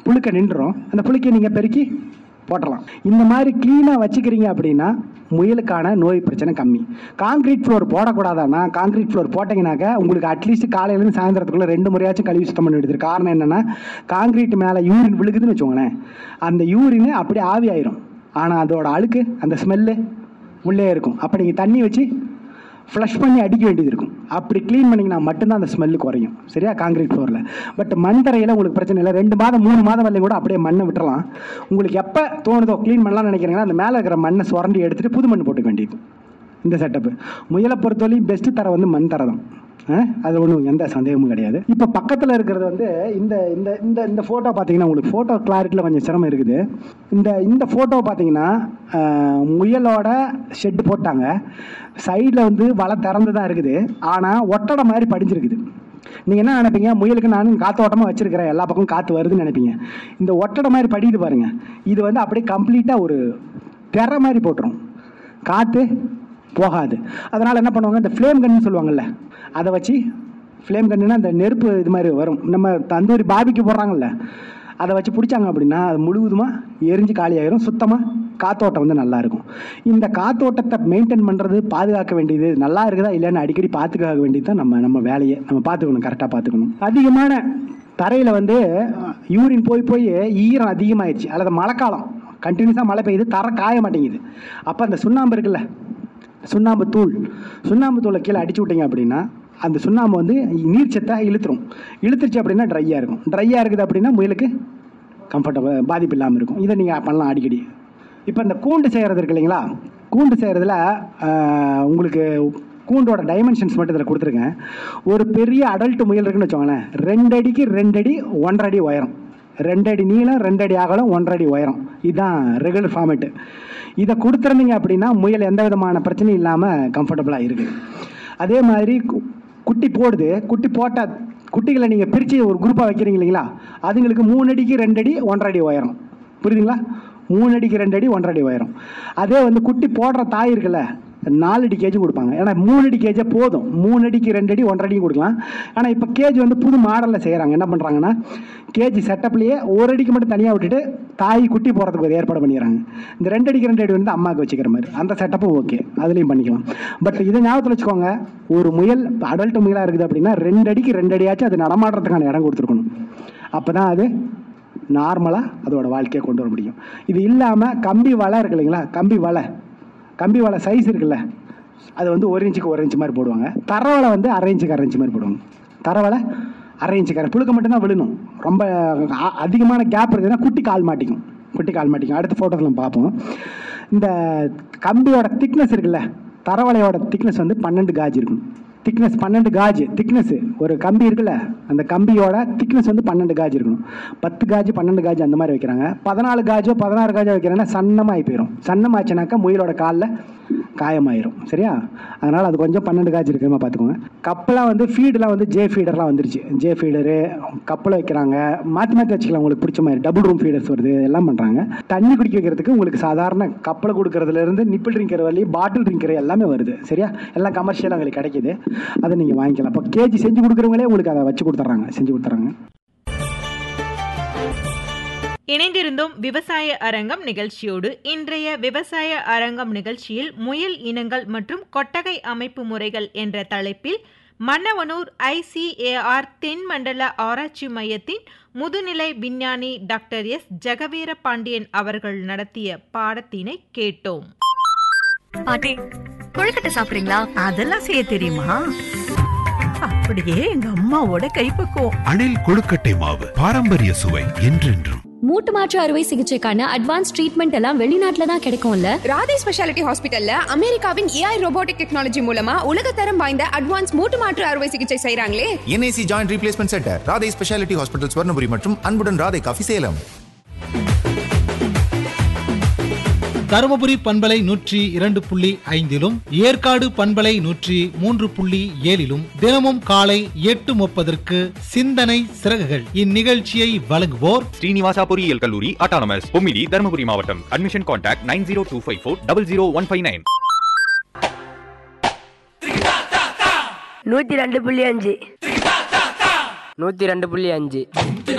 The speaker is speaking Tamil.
புழுக்க நின்றுரும் அந்த புழுக்கையை நீங்கள் பெருக்கி போட்டலாம் இந்த மாதிரி க்ளீனாக வச்சுக்கிறீங்க அப்படின்னா முயலுக்கான நோய் பிரச்சனை கம்மி காங்கிரீட் ஃப்ளோர் போடக்கூடாதானா காங்கிரீட் ஃப்ளோர் போட்டிங்கனாக்க உங்களுக்கு அட்லீஸ்ட் காலையிலேருந்து சாயந்தரத்துக்குள்ளே ரெண்டு முறையாச்சும் கழுவி சுத்தம் பண்ணி விடுது காரணம் என்னென்னா காங்கிரீட் மேலே யூரின் விழுகுதுன்னு வச்சுக்கோங்களேன் அந்த யூரின் அப்படியே ஆவி ஆயிரும் ஆனால் அதோட அழுக்கு அந்த ஸ்மெல்லு உள்ளே இருக்கும் அப்போ நீங்கள் தண்ணி வச்சு ஃப்ளஷ் பண்ணி அடிக்க வேண்டியது இருக்கும் அப்படி க்ளீன் பண்ணிங்கன்னா மட்டும்தான் அந்த ஸ்மெல்லு குறையும் சரியா காங்கிரீட் ஃப்ளோரில் பட் மண் தரையில் உங்களுக்கு பிரச்சனை இல்லை ரெண்டு மாதம் மூணு மாதம் வரலையும் கூட அப்படியே மண்ணை விட்டுறலாம் உங்களுக்கு எப்போ தோணுதோ க்ளீன் பண்ணலாம்னு நினைக்கிறீங்கன்னா அந்த மேலே இருக்கிற மண்ணை சுரண்டி எடுத்துகிட்டு புது மண் போட்டுக்க வேண்டியது இந்த செட்டப்பு முயலை பொறுத்தவரையும் பெஸ்ட்டு தர வந்து மண் தரை தான் ஆ? அது ஒன்றும் எந்த சந்தேகமும் கிடையாது இப்போ பக்கத்தில் இருக்கிறது வந்து இந்த இந்த இந்த இந்த ஃபோட்டோ பார்த்தீங்கன்னா உங்களுக்கு ஃபோட்டோ கிளாரிட்டியில் கொஞ்சம் சிரமம் இருக்குது இந்த இந்த ஃபோட்டோ பார்த்தீங்கன்னா ஆ, முயலோட ஷெட் போட்டாங்க சைடில் வந்து வலை திறந்து தான் இருக்குது ஆனால் ஒட்டடை மாதிரி படிஞ்சிருக்குது நீங்கள் என்ன நினைப்பீங்க முயலுக்கு நான் காத்தோட்டமாக வச்சிருக்கிறேன் எல்லா பக்கமும் காற்று வருதுன்னு நினைப்பீங்க இந்த ஒட்டடை மாதிரி படியுது பாருங்க இது வந்து அப்படியே கம்ப்ளீட்டாக ஒரு திரை மாதிரி போட்டுரும் காற்று போகாது அதனால் என்ன பண்ணுவாங்க இந்த ஃப்ளேம் கன்னு சொல்லுவாங்கல்ல அதை வச்சு ஃப்ளேம் கன்னுனா அந்த நெருப்பு இது மாதிரி வரும் நம்ம தந்தூரி பாபிக்கு போடுறாங்கல்ல அதை வச்சு பிடிச்சாங்க அப்படின்னா அது முழுவதுமாக எரிஞ்சு காலியாயிரும் சுத்தமாக காத்தோட்டம் வந்து நல்லா இருக்கும் இந்த காத்தோட்டத்தை மெயின்டைன் பண்ணுறது பாதுகாக்க வேண்டியது நல்லா இருக்குதா இல்லைன்னு அடிக்கடி பார்த்துக்க வேண்டியது தான் நம்ம நம்ம வேலையை நம்ம பார்த்துக்கணும் கரெக்டாக பார்த்துக்கணும் அதிகமான தரையில் வந்து யூரின் போய் போய் ஈரம் அதிகமாயிடுச்சு அல்லது மழைக்காலம் கண்டினியூஸாக மழை பெய்யுது தர காய மாட்டேங்குது அப்போ அந்த சுண்ணாம்பு இருக்குல்ல சுண்ணாம்பு தூள் சுண்ணாம்பு தூளை கீழே அடிச்சு விட்டீங்க அப்படின்னா அந்த சுண்ணாம்பு வந்து நீர்ச்சத்தை இழுத்துரும் இழுத்துருச்சு அப்படின்னா ட்ரையாக இருக்கும் ட்ரையாக இருக்குது அப்படின்னா முயலுக்கு கம்ஃபர்டபுள் பாதிப்பு இல்லாமல் இருக்கும் இதை நீங்கள் பண்ணலாம் அடிக்கடி இப்போ இந்த கூண்டு செய்கிறது இருக்கு இல்லைங்களா கூண்டு செய்கிறதுல உங்களுக்கு கூண்டோட டைமென்ஷன்ஸ் மட்டும் இதில் கொடுத்துருக்கேன் ஒரு பெரிய அடல்ட் முயல் இருக்குன்னு வச்சுக்கோங்களேன் ரெண்டு அடிக்கு ரெண்டு அடி ஒன்றரை அடி உயரம் ரெண்டு அடி நீளம் ரெண்டு அடி அகலம் ஒன்றரை அடி உயரம் இதுதான் ரெகுலர் ஃபார்மேட்டு இதை கொடுத்துருந்தீங்க அப்படின்னா முயல் எந்த விதமான பிரச்சனையும் இல்லாமல் கம்ஃபர்டபுளாக இருக்குது அதே மாதிரி கு- குட்டி போடுது குட்டி போட்ட குட்டிகளை நீங்கள் பிரித்து ஒரு குரூப்பாக வைக்கிறீங்க இல்லைங்களா அதுங்களுக்கு மூணு அடிக்கு ரெண்டு அடி ஒன்றரை அடி உயரம் புரியுதுங்களா மூணு அடிக்கு ரெண்டு அடி ஒன்றரை அடி உயரம் அதே வந்து குட்டி போடுற தாய் இருக்குல்ல நாலு அடி கேஜும் கொடுப்பாங்க ஏன்னா மூணு அடி கேஜே போதும் மூணு அடிக்கு ரெண்டு அடி ஒன்றரை அடியும் கொடுக்கலாம் ஆனால் இப்போ கேஜ் வந்து புது மாடலில் செய்கிறாங்க என்ன பண்ணுறாங்கன்னா கேஜி செட்டப்லேயே ஒரு அடிக்கு மட்டும் தனியாக விட்டுட்டு தாய் குட்டி போகிறதுக்கு ஒரு ஏற்பாடு பண்ணிடுறாங்க இந்த ரெண்டு அடிக்கு ரெண்டு அடி வந்து அம்மாவுக்கு வச்சுக்கிற மாதிரி அந்த செட்டப்பும் ஓகே அதுலேயும் பண்ணிக்கலாம் பட் இதை ஞாபகத்தில் வச்சுக்கோங்க ஒரு முயல் அடல்ட் முயலாக இருக்குது அப்படின்னா ரெண்டு அடிக்கு ரெண்டு அடியாச்சும் அது நடமாடுறதுக்கான இடம் கொடுத்துருக்கணும் அப்போ தான் அது நார்மலாக அதோட வாழ்க்கையை கொண்டு வர முடியும் இது இல்லாமல் கம்பி வலை இருக்கு இல்லைங்களா கம்பி வலை கம்பி வலை சைஸ் இருக்குல்ல அது வந்து ஒரு இன்ச்சுக்கு ஒரு இன்ச்சு மாதிரி போடுவாங்க தரவலை வந்து அரை இன்ச்சுக்கு அரை இன்ச்சு மாதிரி போடுவாங்க தரவலை அரை இன்ச்சுக்கு அரை புழுக்க மட்டும்தான் விழணும் ரொம்ப அ- அதிகமான கேப் இருக்குதுன்னா குட்டி கால் மாட்டிக்கும் குட்டி கால் மாட்டிக்கும் அடுத்த ஃபோட்டோஸில் நம்ம பார்ப்போம் இந்த கம்பியோட திக்னஸ் இருக்குல்ல தரவலையோட திக்னஸ் வந்து பன்னெண்டு காஜ் இருக்கும் திக்னஸ் பன்னெண்டு காஜ் திக்னஸ் ஒரு கம்பி இருக்குல்ல அந்த கம்பியோட திக்னஸ் வந்து பன்னெண்டு காஜ் இருக்கணும் பத்து காஜ் பன்னெண்டு காஜ் அந்த மாதிரி வைக்கிறாங்க பதினாலு காஜோ பதினாறு காஜோ வைக்கிறாங்கன்னா சன்னமாகி போயிடும் சன்னமாச்சுனாக்கா முயலோட காலில் காயமாயிரும் சரியா அதனால் அது கொஞ்சம் பன்னெண்டு காஜ் இருக்குமா பார்த்துக்கோங்க கப்பெல்லாம் வந்து ஃபீடெலாம் வந்து ஜே ஃபீடர்லாம் வந்துருச்சு ஜே ஃபீடரு கப்பலை வைக்கிறாங்க மாற்றி மாற்றி வச்சுக்கலாம் உங்களுக்கு பிடிச்ச மாதிரி டபுள் ரூம் ஃபீடர்ஸ் வருது எல்லாம் பண்ணுறாங்க தண்ணி குடிக்க வைக்கிறதுக்கு உங்களுக்கு சாதாரண கப்பலை கொடுக்கறதுலேருந்து நிப்பிள் ட்ரிங்கர் வரலையும் பாட்டில் ட்ரிங்கர் எல்லாமே வருது சரியா எல்லாம் கமர்ஷியலாக உங்களுக்கு கிடைக்குது அதை நீங்கள் வாங்கிக்கலாம் அப்போ கேஜி செஞ்சு கொடுக்குறவங்களே உங்களுக்கு அதை வச்சு கொடுத்துட்றாங்க செஞ்சு கொடுத்துட்றாங்க இணைந்திருந்தோம் விவசாய அரங்கம் நிகழ்ச்சியோடு இன்றைய விவசாய அரங்கம் நிகழ்ச்சியில் முயல் இனங்கள் மற்றும் கொட்டகை அமைப்பு முறைகள் என்ற தலைப்பில் மன்னவனூர் ஐசிஏஆர் தென்மண்டல ஆராய்ச்சி மையத்தின் முதுநிலை விஞ்ஞானி டாக்டர் எஸ் ஜெகவீர பாண்டியன் அவர்கள் நடத்திய பாடத்தினை கேட்டோம் பாட்டி கொழுக்கட்டை சாப்பிடுறீங்களா அதெல்லாம் செய்ய தெரியுமா அப்படியே எங்க அம்மாவோட கைப்பக்குவம் அணில் கொழுக்கட்டை மாவு பாரம்பரிய சுவை என்றென்றும் மூட்டு மாற்று அறுவை சிகிச்சைக்கான அட்வான்ஸ் ட்ரீட்மெண்ட் எல்லாம் வெளிநாட்டுல தான் கிடைக்கும்ல ராதே ஸ்பெஷாலிட்டி ஹாஸ்பிட்டல்ல அமெரிக்காவின் ஏஐ ரோபோட்டிக் டெக்னாலஜி மூலமா உலகத்தரம் வாய்ந்த அட்வான்ஸ் மூட்டு மாற்று அறுவை சிகிச்சை செய்றாங்களே NIC joint replacement centre Radhai speciality hospital Swarnapuri மற்றும் அன்புடன் ராதை காஃபி சேலம் தருமபுரி பண்பலை நூற்றி இரண்டு புள்ளி ஐந்திலும் ஏற்காடு பண்பலை நூற்றி மூன்று புள்ளி ஏழிலும் தினமும் காலை எட்டு முப்பதற்கு சிந்தனை சிறகுகள் இந்நிகழ்ச்சியை வழங்குவோர் ஸ்ரீனிவாசா பொறியியல் கல்லூரி அட்டானமஸ் பொம்மிடி தருமபுரி மாவட்டம் admission contact nine zero two five four double zero one five nine நூத்தி ரெண்டு புள்ளி அஞ்சு நூத்தி ரெண்டு புள்ளி அஞ்சு